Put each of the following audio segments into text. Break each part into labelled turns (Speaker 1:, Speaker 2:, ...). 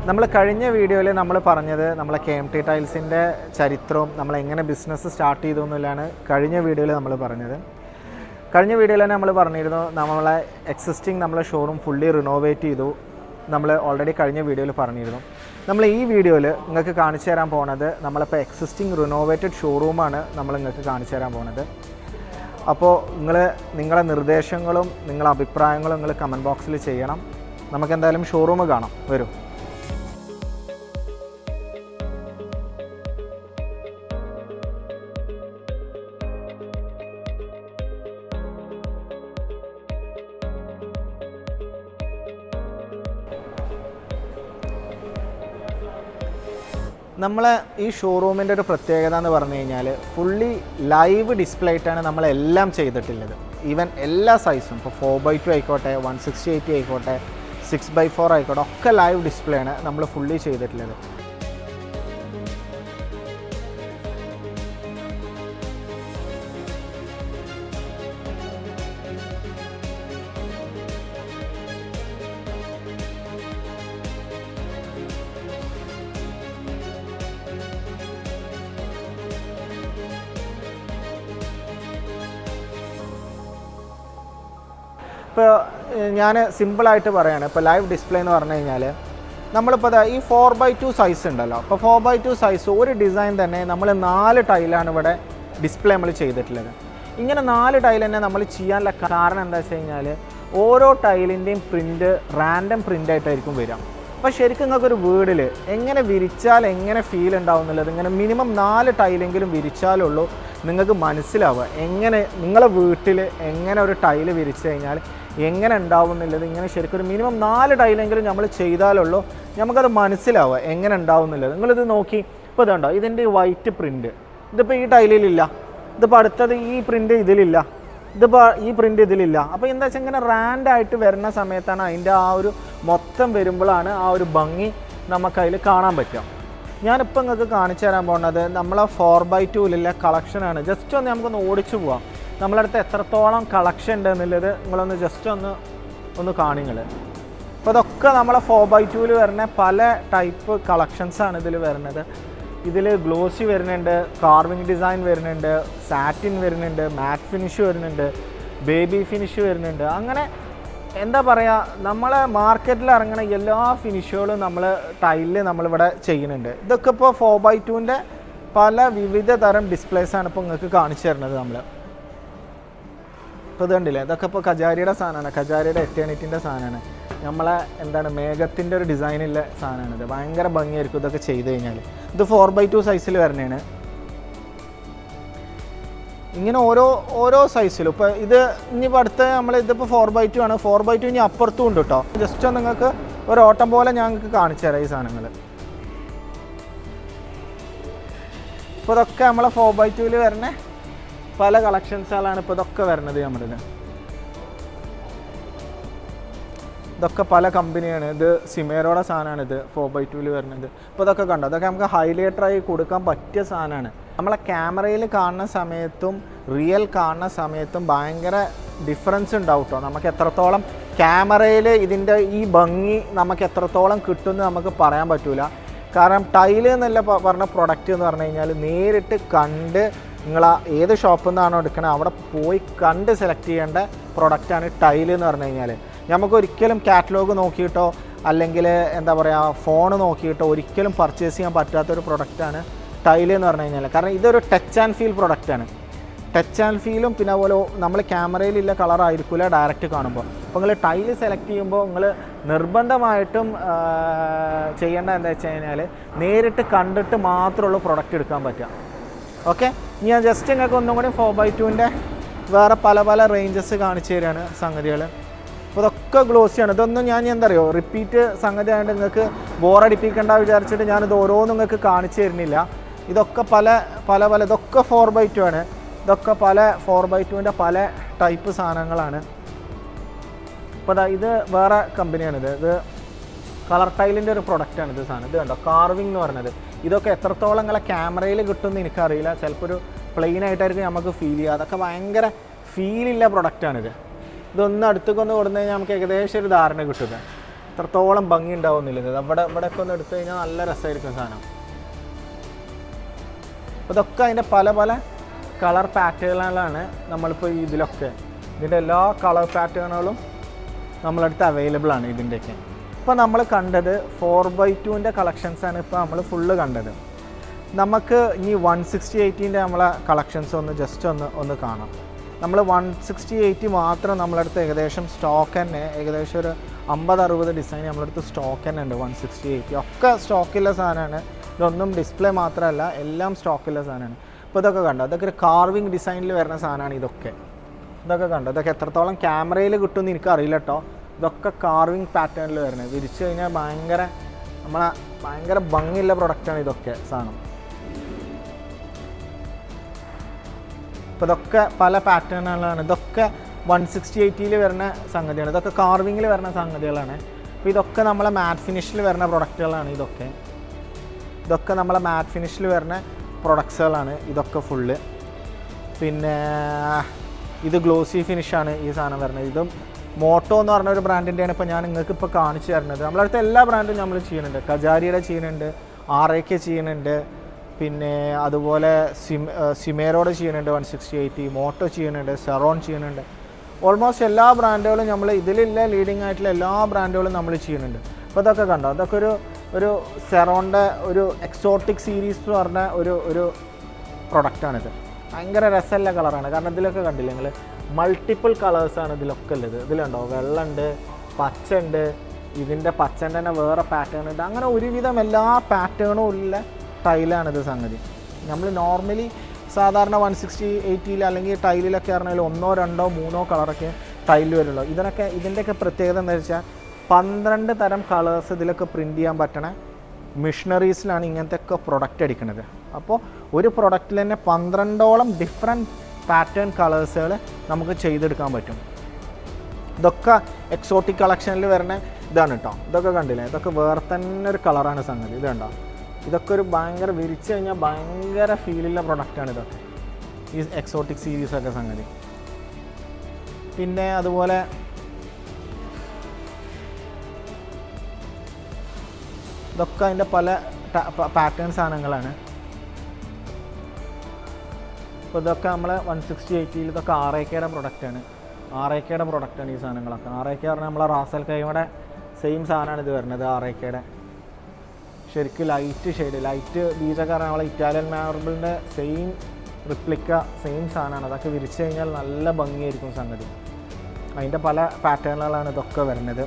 Speaker 1: നമ്മൾ കഴിഞ്ഞ വീഡിയോയിൽ നമ്മൾ പറഞ്ഞത് നമ്മളെ കെ എം ടി ടൈൽസിൻ്റെ ചരിത്രവും നമ്മൾ എങ്ങനെ ബിസിനസ് സ്റ്റാർട്ട് ചെയ്തു എന്നുള്ളതാണ് കഴിഞ്ഞ വീഡിയോയിൽ നമ്മൾ പറഞ്ഞത് കഴിഞ്ഞ വീഡിയോയിൽ തന്നെ നമ്മൾ പറഞ്ഞിരുന്നു നമ്മളെ എക്സിസ്റ്റിംഗ് നമ്മളെ ഷോറൂം ഫുള്ളി റിനോവേറ്റ് ചെയ്തു നമ്മൾ ഓൾറെഡി കഴിഞ്ഞ വീഡിയോയിൽ പറഞ്ഞിരുന്നു നമ്മൾ ഈ വീഡിയോയിൽ നിങ്ങൾക്ക് കാണിച്ചു തരാൻ പോണത് നമ്മളിപ്പോൾ എക്സിസ്റ്റിംഗ് റിനോവേറ്റഡ് ഷോറൂമാണ് നമ്മൾ നിങ്ങൾക്ക് കാണിച്ചു തരാൻ പോണത് അപ്പോൾ നിങ്ങൾ നിങ്ങളെ നിർദ്ദേശങ്ങളും നിങ്ങളെ അഭിപ്രായങ്ങളും നിങ്ങൾ കമൻറ്റ് ബോക്സിൽ ചെയ്യണം നമുക്ക് എന്തായാലും ഷോറൂം കാണാം വരൂ നമ്മളെ ഈ ഷോറൂമിൻ്റെ ഒരു പ്രത്യേകത എന്ന് പറഞ്ഞു കഴിഞ്ഞാൽ ഫുള്ളി ലൈവ് ഡിസ്പ്ലേ ആയിട്ടാണ് നമ്മളെല്ലാം ചെയ്തിട്ടുള്ളത് ഈവൻ എല്ലാ സൈസും ഇപ്പോൾ ഫോർ ബൈ ടു ആയിക്കോട്ടെ വൺ സിക്സ്റ്റി എയ്റ്റി ആയിക്കോട്ടെ സിക്സ് ബൈ ഫോർ ആയിക്കോട്ടെ ഒക്കെ ലൈവ് ഡിസ്പ്ലേ ആണ് നമ്മൾ ഫുള്ളി ചെയ്തിട്ടുള്ളത് ഇപ്പോൾ ഞാൻ സിമ്പിളായിട്ട് പറയാണ് ഇപ്പോൾ ലൈവ് ഡിസ്പ്ലേ എന്ന് പറഞ്ഞു കഴിഞ്ഞാൽ നമ്മളിപ്പോൾ ദാ ഈ ഫോർ ബൈ ടു സൈസ് ഉണ്ടല്ലോ അപ്പോൾ ഫോർ ബൈ ടു സൈസ് ഒരു ഡിസൈൻ തന്നെ നമ്മൾ നാല് ടൈലാണ് ഇവിടെ ഡിസ്പ്ലേ നമ്മൾ ചെയ്തിട്ടുള്ളത് ഇങ്ങനെ നാല് ടൈൽ തന്നെ നമ്മൾ ചെയ്യാനുള്ള കാരണം എന്താ വെച്ച് കഴിഞ്ഞാൽ ഓരോ ടൈലിൻ്റെയും പ്രിൻറ്റ് റാൻഡം പ്രിൻ്റ് ആയിട്ടായിരിക്കും വരിക അപ്പോൾ ശരിക്കും നിങ്ങൾക്ക് ഒരു വീടിൽ എങ്ങനെ വിരിച്ചാൽ എങ്ങനെ ഫീൽ ഉണ്ടാവും എന്നുള്ളത് ഇങ്ങനെ മിനിമം നാല് ടൈലെങ്കിലും വിരിച്ചാലുള്ളൂ നിങ്ങൾക്ക് മനസ്സിലാവുക എങ്ങനെ നിങ്ങളെ വീട്ടിൽ എങ്ങനെ ഒരു ടൈല് വിരിച്ചു കഴിഞ്ഞാൽ എങ്ങനെ ഉണ്ടാവും എന്നുള്ളത് ഇങ്ങനെ ശരിക്കും ഒരു മിനിമം നാല് ടൈലെങ്കിലും നമ്മൾ ചെയ്താലുള്ളൂ നമുക്കത് മനസ്സിലാവുക എങ്ങനെ ഉണ്ടാവും എന്നുള്ളത് നിങ്ങളിത് നോക്കി ഇപ്പോൾ ഇതുണ്ടോ ഇതിൻ്റെ വൈറ്റ് പ്രിൻറ്റ് ഇതിപ്പോൾ ഈ ടൈലിലില്ല ഇതിപ്പോൾ അടുത്തത് ഈ പ്രിൻറ്റ് ഇതിലില്ല ഇതിപ്പോൾ ഈ പ്രിൻ്റ് ഇതിലില്ല അപ്പോൾ എന്താ വെച്ചാൽ ഇങ്ങനെ റാൻഡായിട്ട് വരുന്ന സമയത്താണ് അതിൻ്റെ ആ ഒരു മൊത്തം വരുമ്പോഴാണ് ആ ഒരു ഭംഗി നമുക്കതിൽ കാണാൻ പറ്റുക ഞാനിപ്പോൾ നിങ്ങൾക്ക് കാണിച്ചു തരാൻ പോകുന്നത് നമ്മളെ ഫോർ ബൈ ടൂവിലുള്ള കളക്ഷനാണ് ജസ്റ്റ് ഒന്ന് നമുക്കൊന്ന് ഓടിച്ചു പോവാം നമ്മളടുത്ത് എത്രത്തോളം കളക്ഷൻ ഉണ്ട് എന്നുള്ളത് നിങ്ങളൊന്ന് ജസ്റ്റ് ഒന്ന് ഒന്ന് കാണിങ്ങൾ അപ്പോൾ ഇതൊക്കെ നമ്മളെ ഫോർ ബൈ ടൂവിൽ വരുന്ന പല ടൈപ്പ് കളക്ഷൻസാണ് ഇതിൽ വരുന്നത് ഇതിൽ ഗ്ലോസി വരുന്നുണ്ട് കാർവിംഗ് ഡിസൈൻ വരുന്നുണ്ട് സാറ്റിൻ വരുന്നുണ്ട് മാറ്റ് ഫിനിഷ് വരുന്നുണ്ട് ബേബി ഫിനിഷ് വരുന്നുണ്ട് അങ്ങനെ എന്താ പറയുക നമ്മളെ മാർക്കറ്റിൽ ഇറങ്ങുന്ന എല്ലാ ഫിനിഷുകളും നമ്മൾ ടൈലിൽ നമ്മളിവിടെ ചെയ്യുന്നുണ്ട് ഇതൊക്കെ ഇപ്പോൾ ഫോർ ബൈ ടുവിൻ്റെ പല വിവിധ തരം ഡിസ്പ്ലേസാണ് ഇപ്പോൾ നിങ്ങൾക്ക് കാണിച്ചു തരുന്നത് നമ്മൾ ഇപ്പോൾ ഇത് കണ്ടില്ലേ ഇതൊക്കെ ഇപ്പോൾ കജാരിയുടെ സാധനമാണ് കജാരിയുടെ എറ്റേണിറ്റിൻ്റെ സാധനമാണ് നമ്മളെ എന്താണ് മേഘത്തിൻ്റെ ഒരു ഡിസൈനുള്ള സാധനമാണ് ഇത് ഭയങ്കര ഭംഗിയായിരിക്കും ഇതൊക്കെ ചെയ്ത് കഴിഞ്ഞാൽ ഇത് ഫോർ ബൈ ടു സൈസിൽ വരണേണ് ഇങ്ങനെ ഓരോ ഓരോ സൈസിലും ഇപ്പോൾ ഇത് ഇനിയിപ്പോൾ അടുത്ത നമ്മൾ ഇതിപ്പോൾ ഫോർ ബൈ ടു ആണ് ഫോർ ബൈ ടു ഇനി അപ്പുറത്തും ഉണ്ട് കേട്ടോ ജസ്റ്റ് ഒന്ന് നിങ്ങൾക്ക് ഒരു ഓട്ടം പോലെ ഞങ്ങൾക്ക് കാണിച്ചു തരാം ഈ സാധനങ്ങൾ ഇപ്പോൾ ഇതൊക്കെ നമ്മളെ ഫോർ ബൈ ടുവിൽ വരുന്ന പല കളക്ഷൻസുകളാണ് ഇപ്പോൾ ഇതൊക്കെ വരുന്നത് നമ്മുടെ ഇതൊക്കെ പല കമ്പനിയാണ് ഇത് സിമേറോടെ സാധനമാണ് ഇത് ഫോർ ബൈ ടുവിൽ വരുന്നത് ഇപ്പോൾ ഇതൊക്കെ കണ്ടോ ഇതൊക്കെ നമുക്ക് ഹൈലൈറ്ററായി കൊടുക്കാൻ പറ്റിയ സാധനമാണ് നമ്മളെ ക്യാമറയിൽ കാണുന്ന സമയത്തും റിയൽ കാണുന്ന സമയത്തും ഭയങ്കര ഡിഫറൻസ് ഉണ്ടാവും കേട്ടോ നമുക്ക് എത്രത്തോളം ക്യാമറയിൽ ഇതിൻ്റെ ഈ ഭംഗി നമുക്ക് എത്രത്തോളം കിട്ടുമെന്ന് നമുക്ക് പറയാൻ പറ്റൂല കാരണം ടൈല് എന്നല്ല പ- പറഞ്ഞ പ്രൊഡക്റ്റ് എന്ന് പറഞ്ഞു കഴിഞ്ഞാൽ നേരിട്ട് കണ്ട് നിങ്ങൾ ആ ഏത് ഷോപ്പിൽ നിന്നാണോ എടുക്കണത് അവിടെ പോയി കണ്ട് സെലക്ട് ചെയ്യേണ്ട പ്രൊഡക്റ്റാണ് ടൈല് എന്ന് പറഞ്ഞു കഴിഞ്ഞാൽ നമുക്ക് ഒരിക്കലും കാറ്റലോഗ് നോക്കിയിട്ടോ അല്ലെങ്കിൽ എന്താ പറയുക ഫോൺ നോക്കിയിട്ടോ ഒരിക്കലും പർച്ചേസ് ചെയ്യാൻ പറ്റാത്തൊരു പ്രൊഡക്റ്റാണ് ടൈല് എന്ന് പറഞ്ഞു കഴിഞ്ഞാൽ കാരണം ഇതൊരു ടച്ച് ആൻഡ് ഫീൽ പ്രൊഡക്റ്റാണ് ടച്ച് ആൻഡ് ഫീലും പിന്നെ അതുപോലെ നമ്മൾ ക്യാമറയിലുള്ള കളർ ആയിരിക്കില്ല ഡയറക്റ്റ് കാണുമ്പോൾ അപ്പോൾ നിങ്ങൾ ടൈല് സെലക്ട് ചെയ്യുമ്പോൾ നിങ്ങൾ നിർബന്ധമായിട്ടും ആ, ചെയ്യേണ്ട എന്താ വെച്ച് കഴിഞ്ഞാൽ നേരിട്ട് കണ്ടിട്ട് മാത്രമുള്ള പ്രൊഡക്റ്റ് എടുക്കാൻ പറ്റുക ഓക്കെ ഞാൻ ജസ്റ്റ് നിങ്ങൾക്ക് ഒന്നും കൂടി ഫോർ ബൈ ടുവിൻ്റെ വേറെ പല പല റേഞ്ചസ് കാണിച്ചു തരികയാണ് സംഗതികൾ അപ്പോൾ ഇതൊക്കെ ഗ്ലോസിയാണ് ഇതൊന്നും ഞാൻ എന്താ അറിയോ റിപ്പീറ്റ് സംഗതി ആയതുകൊണ്ട് നിങ്ങൾക്ക് ബോറടിപ്പിക്കേണ്ട വിചാരിച്ചിട്ട് ഞാനിത് ഓരോന്നും നിങ്ങൾക്ക് കാണിച്ചു തരുന്നില്ല ഇതൊക്കെ പല പല പല ഇതൊക്കെ ഫോർ ബൈ ടു ആണ് ഇതൊക്കെ പല ഫോർ ബൈ ടുവിൻ്റെ പല ടൈപ്പ് സാധനങ്ങളാണ് ഇപ്പോൾ ദാ ഇത് വേറെ കമ്പനിയാണിത് ഇത് കളർ ടൈലിൻ്റെ ഒരു പ്രൊഡക്റ്റാണ് ഇത് സാധനം ഇത് കണ്ടോ കാർവിംഗ് എന്ന് പറയുന്നത് ഇതൊക്കെ എത്രത്തോളം നിങ്ങളെ ക്യാമറയിൽ കിട്ടുമെന്ന് എനിക്കറിയില്ല ചിലപ്പോൾ ഒരു പ്ലെയിൻ ആയിട്ടായിരിക്കും നമുക്ക് ഫീൽ ചെയ്യുക അതൊക്കെ ഭയങ്കര ഫീലില്ല പ്രൊഡക്റ്റാണിത് ഇതൊന്ന് അടുത്തേക്കൊന്ന് കൊടുത്തു കഴിഞ്ഞാൽ നമുക്ക് ഏകദേശം ഒരു ധാരണ കിട്ടുന്നത് എത്രത്തോളം ഭംഗി ഉണ്ടാവുന്നില്ല ഇത് അവിടെ ഇവിടെ ഒക്കെ ഒന്ന് എടുത്തു കഴിഞ്ഞാൽ നല്ല രസമായിരിക്കും സാധനം അപ്പോൾ ഇതൊക്കെ അതിൻ്റെ പല പല കളർ പാറ്റേണുകളാണ് നമ്മളിപ്പോൾ ഇതിലൊക്കെ ഇതിൻ്റെ എല്ലാ കളർ പാറ്റേണുകളും നമ്മളടുത്ത് അവൈലബിൾ ആണ് ഇതിൻ്റെയൊക്കെ ഇപ്പോൾ നമ്മൾ കണ്ടത് ഫോർ ബൈ ടുവിൻ്റെ കളക്ഷൻസാണ് ഇപ്പോൾ നമ്മൾ ഫുള്ള് കണ്ടത് നമുക്ക് ഇനി വൺ സിക്സ്റ്റി എയ്റ്റീൻ്റെ നമ്മളെ കളക്ഷൻസ് ഒന്ന് ജസ്റ്റ് ഒന്ന് ഒന്ന് കാണാം നമ്മൾ വൺ സിക്സ്റ്റി എയ്റ്റി മാത്രം നമ്മളടുത്ത് ഏകദേശം സ്റ്റോക്ക് തന്നെ ഏകദേശം ഒരു അമ്പത് അറുപത് ഡിസൈൻ നമ്മളടുത്ത് സ്റ്റോക്ക് തന്നെ ഉണ്ട് വൺ സിക്സ്റ്റി എയ്റ്റി ഒക്കെ സ്റ്റോക്കുള്ള സാധനമാണ് ഇതൊന്നും ഡിസ്പ്ലേ മാത്രമല്ല എല്ലാം സ്റ്റോക്കുള്ള സാധനമാണ് ഇപ്പോൾ ഇതൊക്കെ കണ്ടോ ഇതൊക്കെ ഒരു കാർവിങ് ഡിസൈനിൽ വരുന്ന സാധനമാണ് ഇതൊക്കെ ഇതൊക്കെ കണ്ടോ ഇതൊക്കെ എത്രത്തോളം ക്യാമറയിൽ കിട്ടുമെന്ന് എനിക്ക് അറിയില്ല കേട്ടോ ഇതൊക്കെ കാർവിങ് പാറ്റേണിൽ വരുന്നത് വിരിച്ചു കഴിഞ്ഞാൽ ഭയങ്കര നമ്മളെ ഭയങ്കര ഭംഗിയുള്ള പ്രൊഡക്റ്റാണ് ഇതൊക്കെ സാധനം അപ്പോൾ ഇതൊക്കെ പല പാറ്റേണുകളാണ് ഇതൊക്കെ വൺ സിക്സ്റ്റി എയ്റ്റിയിൽ വരുന്ന സംഗതിയാണ് ഇതൊക്കെ കാർവിങ്ങിൽ വരുന്ന സംഗതികളാണ് അപ്പോൾ ഇതൊക്കെ നമ്മളെ മാറ്റ് ഫിനിഷിൽ വരുന്ന പ്രൊഡക്റ്റുകളാണ് ഇതൊക്കെ ഇതൊക്കെ നമ്മളെ മാറ്റ് ഫിനിഷിൽ വരുന്ന പ്രൊഡക്ട്സുകളാണ് ഇതൊക്കെ ഫുള്ള് പിന്നെ ഇത് ഗ്ലോസി ഫിനിഷാണ് ഈ സാധനം വരുന്നത് ഇതും മോട്ടോ എന്ന് പറഞ്ഞ ഒരു ബ്രാൻഡിൻ്റെയാണ് ഇപ്പോൾ ഞാൻ നിങ്ങൾക്ക് ഇപ്പോൾ കാണിച്ചു തരുന്നത് നമ്മളടുത്ത് എല്ലാ ബ്രാൻഡും നമ്മൾ ചെയ്യുന്നുണ്ട് കജാരിയുടെ ചെയ്യുന്നുണ്ട് ആർ എ കെ ചെയ്യുന്നുണ്ട് പിന്നെ അതുപോലെ സിം സിമേറോടെ ചെയ്യുന്നുണ്ട് വൺ സിക്സ്റ്റി എയ്റ്റി മോട്ടോ ചെയ്യുന്നുണ്ട് സെറോൺ ചെയ്യുന്നുണ്ട് ഓൾമോസ്റ്റ് എല്ലാ ബ്രാൻഡുകളും നമ്മൾ ഇതിലുള്ള ലീഡിങ് ആയിട്ടുള്ള എല്ലാ ബ്രാൻഡുകളും നമ്മൾ ചെയ്യുന്നുണ്ട് അപ്പോൾ ഇതൊക്കെ കണ്ടോ അതൊക്കെ ഒരു ഒരു സെറോണിൻ്റെ ഒരു എക്സോട്ടിക് സീരീസ് എന്ന് പറഞ്ഞ ഒരു ഒരു പ്രൊഡക്റ്റാണിത് ഭയങ്കര രസമുള്ള കളറാണ് കാരണം ഇതിലൊക്കെ കണ്ടില്ല നിങ്ങൾ മൾട്ടിപ്പിൾ കളേഴ്സാണ് ഇതിലൊക്കെ ഉള്ളത് ഇതിലുണ്ടോ വെള്ളമുണ്ട് പച്ച ഉണ്ട് ഇതിൻ്റെ പച്ചൻ്റെ തന്നെ വേറെ പാറ്റേൺ ഉണ്ട് അങ്ങനെ ഒരുവിധം എല്ലാ പാറ്റേണും ഉള്ള ടൈലാണിത് സംഗതി നമ്മൾ നോർമലി സാധാരണ വൺ സിക്സ്റ്റി എയ്റ്റിയിൽ അല്ലെങ്കിൽ ടൈലിലൊക്കെ പറഞ്ഞാൽ ഒന്നോ രണ്ടോ മൂന്നോ കളറൊക്കെ ടൈലിൽ വരുള്ളൂ ഇതിനൊക്കെ ഇതിൻ്റെയൊക്കെ പ്രത്യേകത എന്താ വെച്ചാൽ പന്ത്രണ്ട് തരം കളേഴ്സ് ഇതിലൊക്കെ പ്രിൻറ്റ് ചെയ്യാൻ പറ്റണ മിഷണറീസിലാണ് ഇങ്ങനത്തെ ഒക്കെ പ്രൊഡക്റ്റ് അടിക്കുന്നത് അപ്പോൾ ഒരു പ്രൊഡക്റ്റിൽ തന്നെ പന്ത്രണ്ടോളം ഡിഫറെൻറ്റ് പാറ്റേൺ കളേഴ്സുകൾ നമുക്ക് ചെയ്തെടുക്കാൻ പറ്റും ഇതൊക്കെ എക്സോട്ടിക് കളക്ഷനിൽ വരുന്ന ഇതാണ് കേട്ടോ ഇതൊക്കെ കണ്ടില്ലേ ഇതൊക്കെ വേറെ തന്നെ ഒരു കളറാണ് സംഗതി ഇത് കണ്ടോ ഇതൊക്കെ ഒരു ഭയങ്കര വിരിച്ചു കഴിഞ്ഞാൽ ഭയങ്കര ഫീലുള്ള പ്രൊഡക്റ്റാണ് ഇതൊക്കെ ഈ എക്സോട്ടിക് സീരീസൊക്കെ സംഗതി പിന്നെ അതുപോലെ ഇതൊക്കെ അതിൻ്റെ പല പാറ്റേൺ സാധനങ്ങളാണ് അപ്പോൾ ഇതൊക്കെ നമ്മൾ വൺ സിക്സ്റ്റി എയ്റ്റിയിൽ ഇതൊക്കെ ആർ എ കെയുടെ പ്രൊഡക്റ്റാണ് ആർ എ കെയുടെ പ്രൊഡക്റ്റാണ് ഈ സാധനങ്ങളൊക്കെ ആർ എ കെ പറഞ്ഞാൽ നമ്മളെ റാസൽ കൈമയുടെ സെയിം സാധനമാണ് ഇത് വരുന്നത് ആർ എ കെയുടെ ശരിക്കും ലൈറ്റ് ഷെയ്ഡ് ലൈറ്റ് ബീജൊക്കെ പറഞ്ഞാൽ നമ്മളെ ഇറ്റാലിയൻ മാർബിളിൻ്റെ സെയിം റിപ്ലിക്ക സെയിം സാധനമാണ് അതൊക്കെ വിരിച്ചു കഴിഞ്ഞാൽ നല്ല ഭംഗിയായിരിക്കും സംഗതി അതിൻ്റെ പല പാറ്റേണുകളാണ് ഇതൊക്കെ വരുന്നത്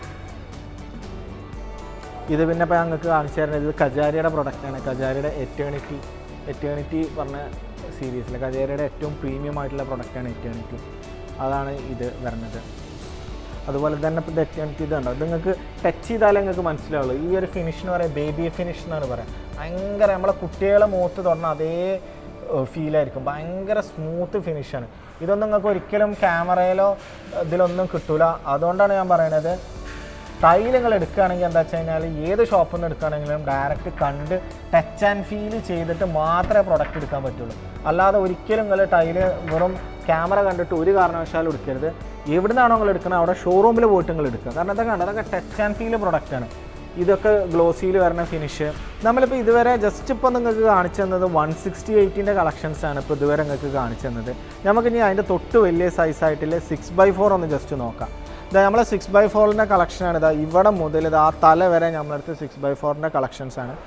Speaker 1: ഇത് പിന്നെ ഇപ്പോൾ ഞങ്ങൾക്ക് കാണിച്ചു തരുന്നത് ഇത് കജാരിയുടെ പ്രൊഡക്റ്റാണ് കജാരിയുടെ എറ്റേണിറ്റി എറ്റേണിറ്റി പറഞ്ഞ സീരീസിൽ കജാരിയുടെ ഏറ്റവും പ്രീമിയം ആയിട്ടുള്ള പ്രൊഡക്റ്റാണ് എറ്റേണിറ്റി അതാണ് ഇത് വരുന്നത് അതുപോലെ തന്നെ ഇപ്പോൾ എറ്റേണിറ്റി ഇതുണ്ടോ ഇത് നിങ്ങൾക്ക് ടച്ച് ചെയ്താലേ നിങ്ങൾക്ക് മനസ്സിലാവുള്ളൂ ഈ ഒരു ഫിനിഷ് എന്ന് പറയുന്നത് ബേബി ഫിനിഷ് എന്നാണ് പറയുക ഭയങ്കര നമ്മളെ കുട്ടികളെ മുഖത്ത് തൊടണം അതേ ഫീലായിരിക്കും ഭയങ്കര സ്മൂത്ത് ഫിനിഷാണ് ഇതൊന്നും നിങ്ങൾക്ക് ഒരിക്കലും ക്യാമറയിലോ ഇതിലൊന്നും കിട്ടൂല അതുകൊണ്ടാണ് ഞാൻ പറയണത് ടൈൽ നിങ്ങൾ എടുക്കുകയാണെങ്കിൽ എന്താ വെച്ച് കഴിഞ്ഞാൽ ഏത് ഷോപ്പിൽ നിന്ന് എടുക്കുകയാണെങ്കിലും ഡയറക്റ്റ് കണ്ട് ടച്ച് ആൻഡ് ഫീൽ ചെയ്തിട്ട് മാത്രമേ പ്രൊഡക്റ്റ് എടുക്കാൻ പറ്റുള്ളൂ അല്ലാതെ ഒരിക്കലും നിങ്ങൾ ടൈല് വെറും ക്യാമറ കണ്ടിട്ട് ഒരു കാരണവശാലും എടുക്കരുത് എവിടുന്നാണോ നിങ്ങൾ എടുക്കുന്നത് അവിടെ ഷോറൂമിൽ പോയിട്ട് നിങ്ങൾ എടുക്കുക കാരണം അതൊക്കെ കണ്ടോ അതൊക്കെ ടച്ച് ആൻഡ് ഫീൽ പ്രൊഡക്റ്റാണ് ഇതൊക്കെ ഗ്ലോസിയിൽ വരുന്ന ഫിനിഷ് നമ്മളിപ്പോൾ ഇതുവരെ ജസ്റ്റ് ഇപ്പോൾ നിങ്ങൾക്ക് കാണിച്ചു തന്നത് വൺ സിക്സ്റ്റി എയ്റ്റിൻ്റെ കളക്ഷൻസ് ആണ് ഇപ്പോൾ ഇതുവരെ നിങ്ങൾക്ക് കാണിച്ചു തന്നത് നമുക്ക് ഇനി അതിൻ്റെ തൊട്ട് വലിയ സൈസായിട്ടില്ല സിക്സ് ബൈ ഫോർ ഒന്ന് ജസ്റ്റ് നോക്കാം ഇതാ നമ്മളെ സിക്സ് ബൈ ഫോറിൻ്റെ കളക്ഷനാണ് ഇതാ ഇവിടെ മുതൽ ഇത് ആ തല വരെ നമ്മളടുത്ത് സിക്സ് ബൈ ഫോറിൻ്റെ കളക്ഷൻസ് ആണ്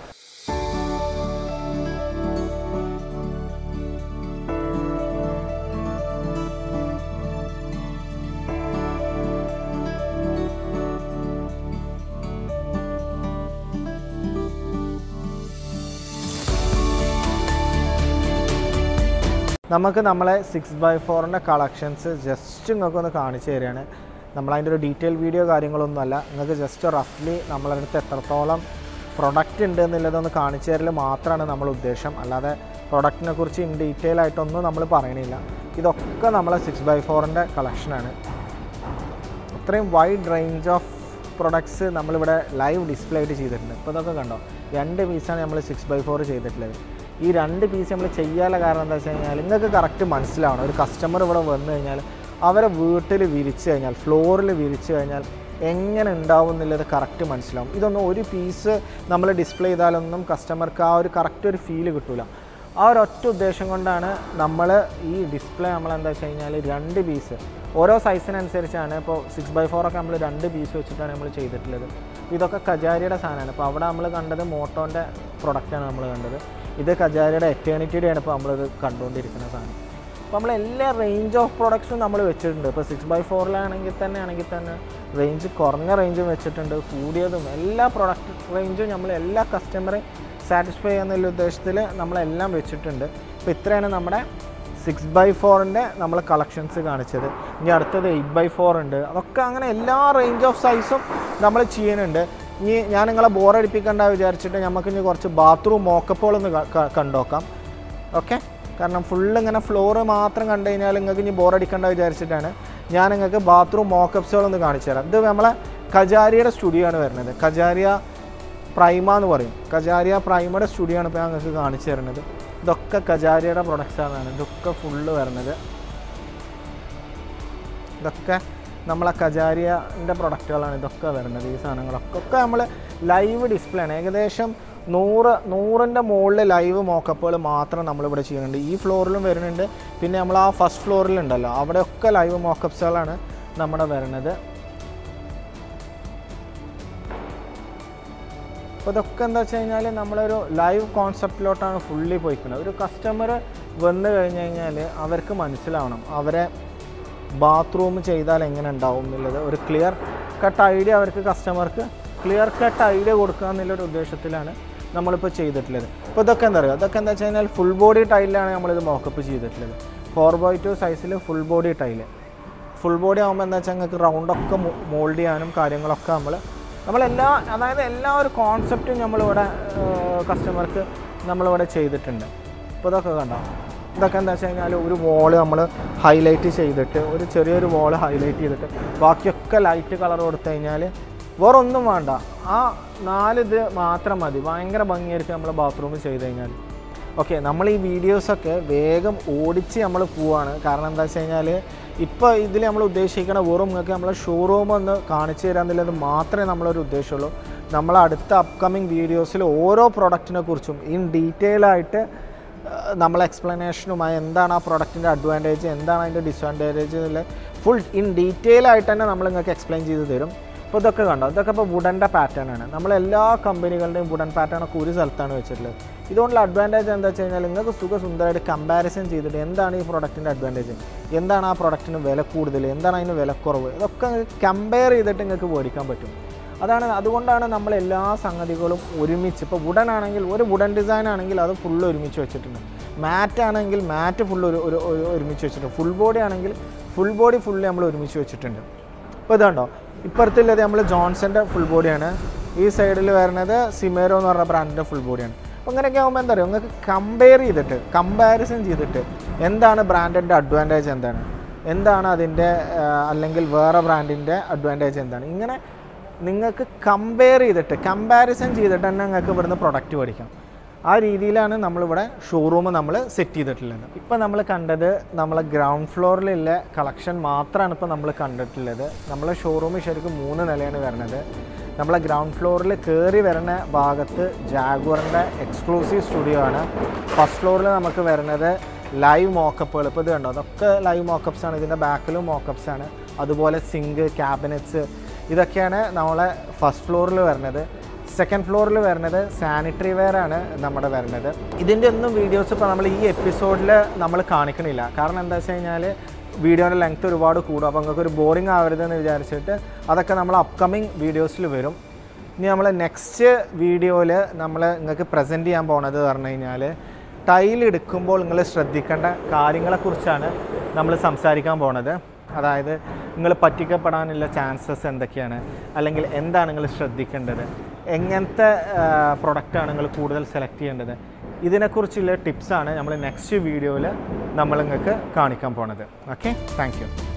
Speaker 1: നമുക്ക് നമ്മളെ സിക്സ് ബൈ ഫോറിൻ്റെ കളക്ഷൻസ് ജസ്റ്റ് നിങ്ങൾക്ക് ഒന്ന് കാണിച്ചു തരികയാണ് നമ്മളതിൻ്റെ ഒരു ഡീറ്റെയിൽ വീഡിയോ കാര്യങ്ങളൊന്നുമല്ല നിങ്ങൾക്ക് ജസ്റ്റ് റഫ്ലി നമ്മളടുത്ത് എത്രത്തോളം പ്രൊഡക്റ്റ് ഉണ്ട് എന്നുള്ളതൊന്ന് കാണിച്ചു തരൽ മാത്രമാണ് നമ്മൾ ഉദ്ദേശം അല്ലാതെ പ്രൊഡക്റ്റിനെ കുറിച്ച് ഇൻ ഡീറ്റെയിൽ ആയിട്ടൊന്നും നമ്മൾ പറയണില്ല ഇതൊക്കെ നമ്മളെ സിക്സ് ബൈ ഫോറിൻ്റെ കളക്ഷനാണ് അത്രയും വൈഡ് റേഞ്ച് ഓഫ് പ്രൊഡക്ട്സ് നമ്മളിവിടെ ലൈവ് ഡിസ്പ്ലേ ആയിട്ട് ചെയ്തിട്ടുണ്ട് ഇപ്പോൾ ഇതൊക്കെ കണ്ടോ രണ്ട് പീസാണ് നമ്മൾ സിക്സ് ബൈ ഫോർ ചെയ്തിട്ടുള്ളത് ഈ രണ്ട് പീസ് നമ്മൾ ചെയ്യാനുള്ള കാരണം എന്താ വെച്ച് കഴിഞ്ഞാൽ നിങ്ങൾക്ക് കറക്റ്റ് മനസ്സിലാവണം ഒരു കസ്റ്റമർ ഇവിടെ വന്നു കഴിഞ്ഞാൽ അവരെ വീട്ടിൽ വിരിച്ചു കഴിഞ്ഞാൽ ഫ്ലോറിൽ വിരിച്ചു കഴിഞ്ഞാൽ എങ്ങനെ ഉണ്ടാവും എന്നുള്ളത് കറക്റ്റ് മനസ്സിലാവും ഇതൊന്നും ഒരു പീസ് നമ്മൾ ഡിസ്പ്ലേ ചെയ്താലൊന്നും കസ്റ്റമർക്ക് ആ ഒരു കറക്റ്റ് ഒരു ഫീല് കിട്ടില്ല ആ ഒരു ഒറ്റ ഉദ്ദേശം കൊണ്ടാണ് നമ്മൾ ഈ ഡിസ്പ്ലേ നമ്മൾ എന്താ വെച്ച് കഴിഞ്ഞാൽ രണ്ട് പീസ് ഓരോ സൈസിനനുസരിച്ചാണ് ഇപ്പോൾ സിക്സ് ബൈ ഫോർ ഒക്കെ നമ്മൾ രണ്ട് പീസ് വെച്ചിട്ടാണ് നമ്മൾ ചെയ്തിട്ടുള്ളത് ഇതൊക്കെ കജാരിയുടെ സാധനമാണ് ഇപ്പോൾ അവിടെ നമ്മൾ കണ്ടത് മോട്ടോൻ്റെ പ്രൊഡക്റ്റാണ് നമ്മൾ കണ്ടത് ഇത് കജാരിയുടെ എറ്റേണിറ്റിയുടെയാണ് ഇപ്പോൾ നമ്മളിത് കണ്ടുകൊണ്ടിരിക്കുന്ന സാധനം അപ്പോൾ നമ്മൾ എല്ലാ റേഞ്ച് ഓഫ് പ്രൊഡക്ട്സും നമ്മൾ വെച്ചിട്ടുണ്ട് ഇപ്പോൾ സിക്സ് ബൈ ഫോറിലാണെങ്കിൽ തന്നെ ആണെങ്കിൽ തന്നെ റേഞ്ച് കുറഞ്ഞ റേഞ്ചും വെച്ചിട്ടുണ്ട് കൂടിയതും എല്ലാ പ്രൊഡക്റ്റ് റേഞ്ചും നമ്മൾ എല്ലാ കസ്റ്റമറെ സാറ്റിസ്ഫൈ ചെയ്യുന്നുള്ള ഉദ്ദേശത്തിൽ നമ്മളെല്ലാം വെച്ചിട്ടുണ്ട് അപ്പോൾ ഇത്രയാണ് നമ്മുടെ സിക്സ് ബൈ ഫോറിൻ്റെ നമ്മൾ കളക്ഷൻസ് കാണിച്ചത് ഇനി അടുത്തത് എയ്റ്റ് ബൈ ഫോർ ഉണ്ട് അതൊക്കെ അങ്ങനെ എല്ലാ റേഞ്ച് ഓഫ് സൈസും നമ്മൾ ചെയ്യുന്നുണ്ട് ഇനി ഞാൻ നിങ്ങളെ ബോറടിപ്പിക്കണ്ട വിചാരിച്ചിട്ട് നമുക്ക് ഇനി കുറച്ച് ബാത്റൂം മോക്കപ്പുകളൊന്ന് ക- ക- കണ്ടോക്കാം ഓക്കെ കാരണം ഫുള്ള് ഇങ്ങനെ ഫ്ലോറ് മാത്രം കണ്ടു കഴിഞ്ഞാൽ നിങ്ങൾക്ക് ഇനി ബോറടിക്കണ്ട വിചാരിച്ചിട്ടാണ് ഞാൻ നിങ്ങൾക്ക് ബാത്റൂം മോക്കപ്സുകളൊന്ന് കാണിച്ചു തരാം ഇത് നമ്മളെ കജാരിയുടെ സ്റ്റുഡിയോ ആണ് വരുന്നത് കജാരിയ പ്രൈമ എന്ന് പറയും കജാരിയ പ്രൈമയുടെ സ്റ്റുഡിയോ ആണ് ഇപ്പോൾ ഞാൻ നിങ്ങൾക്ക് കാണിച്ചു തരുന്നത് ഇതൊക്കെ കജാരിയുടെ പ്രൊഡക്ട്സാണ് ഇതൊക്കെ ഫുള്ള് വരുന്നത് ഇതൊക്കെ നമ്മളെ കജാരിയൻ്റെ പ്രൊഡക്റ്റുകളാണ് ഇതൊക്കെ വരുന്നത് ഈ സാധനങ്ങളൊക്കെ ഒക്കെ നമ്മൾ ലൈവ് ഡിസ്പ്ലേ ആണ് ഏകദേശം നൂറ് നൂറിൻ്റെ മുകളിൽ ലൈവ് മോക്കപ്പുകൾ മാത്രം നമ്മളിവിടെ ചെയ്യുന്നുണ്ട് ഈ ഫ്ലോറിലും വരുന്നുണ്ട് പിന്നെ നമ്മൾ ആ ഫസ്റ്റ് ഫ്ലോറിലുണ്ടല്ലോ അവിടെയൊക്കെ ലൈവ് മോക്കപ്സുകളാണ് നമ്മുടെ വരുന്നത് അപ്പോൾ ഇതൊക്കെ എന്താ വെച്ച് കഴിഞ്ഞാൽ നമ്മളൊരു ലൈവ് കോൺസെപ്റ്റിലോട്ടാണ് ഫുള്ളി പോയിക്കുന്നത് ഒരു കസ്റ്റമർ വന്നു കഴിഞ്ഞ് കഴിഞ്ഞാൽ അവർക്ക് മനസ്സിലാവണം അവരെ ബാത്റൂം ചെയ്താൽ എങ്ങനെ ഉണ്ടാവും എന്നുള്ളത് ഒരു ക്ലിയർ കട്ട് ഐഡിയ അവർക്ക് കസ്റ്റമർക്ക് ക്ലിയർ കട്ട് ഐഡിയ കൊടുക്കുക എന്നുള്ളൊരു ഉദ്ദേശത്തിലാണ് നമ്മളിപ്പോൾ ചെയ്തിട്ടുള്ളത് ഇപ്പോൾ ഇതൊക്കെ എന്താ പറയുക ഇതൊക്കെ എന്താ വെച്ച് കഴിഞ്ഞാൽ ഫുൾ ബോഡി ടൈലിലാണ് നമ്മളിത് മോക്കപ്പ് ചെയ്തിട്ടുള്ളത് ഫോർ ബൈ ടു സൈസിൽ full body tile full body ആകുമ്പോൾ എന്താ വെച്ചാൽ നിങ്ങൾക്ക് റൗണ്ടൊക്കെ മോൾഡ് ചെയ്യാനും കാര്യങ്ങളൊക്കെ നമ്മൾ നമ്മളെല്ലാ അതായത് എല്ലാ ഒരു കോൺസെപ്റ്റും നമ്മളിവിടെ കസ്റ്റമർക്ക് നമ്മളിവിടെ ചെയ്തിട്ടുണ്ട് ഇപ്പോൾ ഇതൊക്കെ കണ്ടോ ഇതൊക്കെ എന്താ വെച്ച് കഴിഞ്ഞാൽ ഒരു വോള് നമ്മൾ ഹൈലൈറ്റ് ചെയ്തിട്ട് ഒരു ചെറിയൊരു വോള് ഹൈലൈറ്റ് ചെയ്തിട്ട് ബാക്കിയൊക്കെ ലൈറ്റ് കളർ കൊടുത്തു കഴിഞ്ഞാൽ വേറെ ഒന്നും വേണ്ട ആ നാലിത് മാത്രം മതി ഭയങ്കര ഭംഗിയായിരിക്കും നമ്മൾ ബാത്റൂമിൽ ചെയ്ത് കഴിഞ്ഞാൽ ഓക്കെ നമ്മൾ ഈ വീഡിയോസൊക്കെ വേഗം ഓടിച്ച് നമ്മൾ പോവാണ് കാരണം എന്താ വെച്ച് കഴിഞ്ഞാൽ ഇപ്പോൾ ഇതിൽ നമ്മൾ ഉദ്ദേശിക്കണ വെറും നിങ്ങൾക്ക് നമ്മളെ ഷോറൂം ഒന്ന് കാണിച്ചു തരാമെന്നുള്ളത് മാത്രമേ നമ്മളൊരു ഉദ്ദേശമുള്ളൂ നമ്മൾ അടുത്ത അപ്കമിങ് വീഡിയോസിൽ ഓരോ പ്രൊഡക്റ്റിനെ കുറിച്ചും ഇൻ ഡീറ്റെയിൽ ആയിട്ട് നമ്മൾ എക്സ്പ്ലനേഷനുമായി എന്താണ് ആ പ്രൊഡക്റ്റിൻ്റെ അഡ്വാൻറ്റേജ് എന്താണ് അതിൻ്റെ ഡിസ്അഡ്വാൻറ്റേജ് എന്നുള്ള ഫുൾ ഇൻ ഡീറ്റെയിൽ ആയിട്ട് തന്നെ നമ്മൾ നിങ്ങൾക്ക് എക്സ്പ്ലെയിൻ ചെയ്ത് തരും അപ്പോൾ ഇതൊക്കെ കണ്ടോ ഇതൊക്കെ ഇപ്പോൾ വുഡൻ്റെ പാറ്റേൺ ആണ് നമ്മൾ എല്ലാ കമ്പനികളുടെയും വുഡൻ പാറ്റേൺ ഒക്കെ ഒരു സ്ഥലത്താണ് വെച്ചിട്ടുള്ളത് ഇതുകൊണ്ടുള്ള അഡ്വാൻറ്റേജ് എന്താ വെച്ച് കഴിഞ്ഞാൽ നിങ്ങൾക്ക് സുഖസുന്ദരമായിട്ട് കമ്പാരിസൺ ചെയ്തിട്ട് എന്താണ് ഈ പ്രൊഡക്റ്റിൻ്റെ അഡ്വാൻറ്റേജ് എന്താണ് ആ പ്രൊഡക്റ്റിന് വില കൂടുതൽ എന്താണ് അതിന് വിലക്കുറവ് ഇതൊക്കെ കമ്പയർ ചെയ്തിട്ട് നിങ്ങൾക്ക് മേടിക്കാൻ പറ്റും അതാണ് അതുകൊണ്ടാണ് നമ്മൾ എല്ലാ സംഗതികളും ഒരുമിച്ച് ഇപ്പോൾ വുഡൻ ആണെങ്കിൽ ഒരു വുഡൻ ഡിസൈൻ ആണെങ്കിൽ അത് ഫുള്ള് ഒരുമിച്ച് വെച്ചിട്ടുണ്ട് മാറ്റ് ആണെങ്കിൽ മാറ്റ് ഫുള്ള് ഒരു ഒരു ഒരു ഒരുമിച്ച് വെച്ചിട്ടുണ്ട് ഫുൾ ബോഡി ആണെങ്കിൽ ഫുൾ ബോഡി ഫുള്ള് നമ്മൾ ഒരുമിച്ച് വെച്ചിട്ടുണ്ട് ഇപ്പോൾ ഇതുണ്ടോ ഇപ്പുറത്തുള്ളത് നമ്മൾ ജോൺസൻ്റെ ഫുൾ ബോഡിയാണ് ഈ സൈഡിൽ വരുന്നത് സിമേറോ എന്ന് പറഞ്ഞ ബ്രാൻഡിൻ്റെ ഫുൾ ബോഡിയാണ് അപ്പോൾ ഇങ്ങനെയൊക്കെ ആകുമ്പോൾ എന്താ പറയുക നിങ്ങൾക്ക് കമ്പയർ ചെയ്തിട്ട് കമ്പാരിസൺ ചെയ്തിട്ട് എന്താണ് ബ്രാൻഡിൻ്റെ അഡ്വാൻറ്റേജ് എന്താണ് എന്താണ് അതിൻ്റെ ആ, അല്ലെങ്കിൽ വേറെ ബ്രാൻഡിൻ്റെ അഡ്വാൻറ്റേജ് എന്താണ് ഇങ്ങനെ നിങ്ങൾക്ക് കമ്പയർ ചെയ്തിട്ട് കമ്പാരിസൺ ചെയ്തിട്ട് തന്നെ നിങ്ങൾക്ക് ഇവിടുന്ന് പ്രൊഡക്റ്റ് മേടിക്കാം ആ രീതിയിലാണ് നമ്മളിവിടെ ഷോറൂം നമ്മൾ സെറ്റ് ചെയ്തിട്ടുള്ളത് ഇപ്പോൾ നമ്മൾ കണ്ടത് നമ്മളെ ഗ്രൗണ്ട് ഫ്ലോറിലുള്ള കളക്ഷൻ മാത്രമാണ് ഇപ്പോൾ നമ്മൾ കണ്ടിട്ടുള്ളത് നമ്മളെ ഷോറൂം ശരിക്കും മൂന്ന് നിലയാണ് വരുന്നത് നമ്മളെ ഗ്രൗണ്ട് ഫ്ലോറിൽ കയറി വരുന്ന ഭാഗത്ത് ജാഗുവറിൻ്റെ എക്സ്ക്ലൂസീവ് സ്റ്റുഡിയോ ആണ് ഫസ്റ്റ് ഫ്ലോറിൽ നമുക്ക് വരുന്നത് ലൈവ് മോക്കപ്പുകൾ ഇപ്പോൾ ഇത് കണ്ടോ അതൊക്കെ ലൈവ് മോക്കപ്സ് ആണ് ഇതിൻ്റെ ബാക്കിലും മോക്കപ്സ് ആണ് അതുപോലെ സിങ്ക് ക്യാബിനറ്റ്സ് ഇതൊക്കെയാണ് നമ്മളെ ഫസ്റ്റ് ഫ്ലോറിൽ വരുന്നത് സെക്കൻഡ് ഫ്ലോറിൽ വരുന്നത് സാനിറ്ററി വെയർ ആണ് നമ്മുടെ വരുന്നത് ഇതിൻ്റെ ഒന്നും വീഡിയോസ് ഇപ്പോൾ നമ്മൾ ഈ എപ്പിസോഡിൽ നമ്മൾ കാണിക്കണില്ല കാരണം എന്താ വെച്ച് കഴിഞ്ഞാൽ വീഡിയോയുടെ ലെങ്ത് ഒരുപാട് കൂടും അപ്പോൾ നിങ്ങൾക്ക് ഒരു ബോറിംഗ് ആവരുതെന്ന് വിചാരിച്ചിട്ട് അതൊക്കെ നമ്മൾ അപ്കമിങ് വീഡിയോസിൽ വരും ഇനി നമ്മൾ നെക്സ്റ്റ് വീഡിയോയിൽ നമ്മൾ നിങ്ങൾക്ക് പ്രസൻറ്റ് ചെയ്യാൻ പോണത് പറഞ്ഞു കഴിഞ്ഞാൽ ടൈൽ എടുക്കുമ്പോൾ നിങ്ങൾ ശ്രദ്ധിക്കേണ്ട കാര്യങ്ങളെക്കുറിച്ചാണ് നമ്മൾ സംസാരിക്കാൻ പോണത് അതായത് നിങ്ങൾ പറ്റിക്കപ്പെടാനുള്ള ചാൻസസ് എന്തൊക്കെയാണ് അല്ലെങ്കിൽ എന്താണ് നിങ്ങൾ ശ്രദ്ധിക്കേണ്ടത് എങ്ങനത്തെ പ്രൊഡക്റ്റാണ് നിങ്ങൾ കൂടുതൽ സെലക്ട് ചെയ്യേണ്ടത് ഇതിനെക്കുറിച്ചുള്ള ടിപ്സാണ് നമ്മൾ നെക്സ്റ്റ് വീഡിയോയിൽ നമ്മൾ നിങ്ങൾക്ക് കാണിക്കാൻ പോണത് ഓക്കെ താങ്ക് യു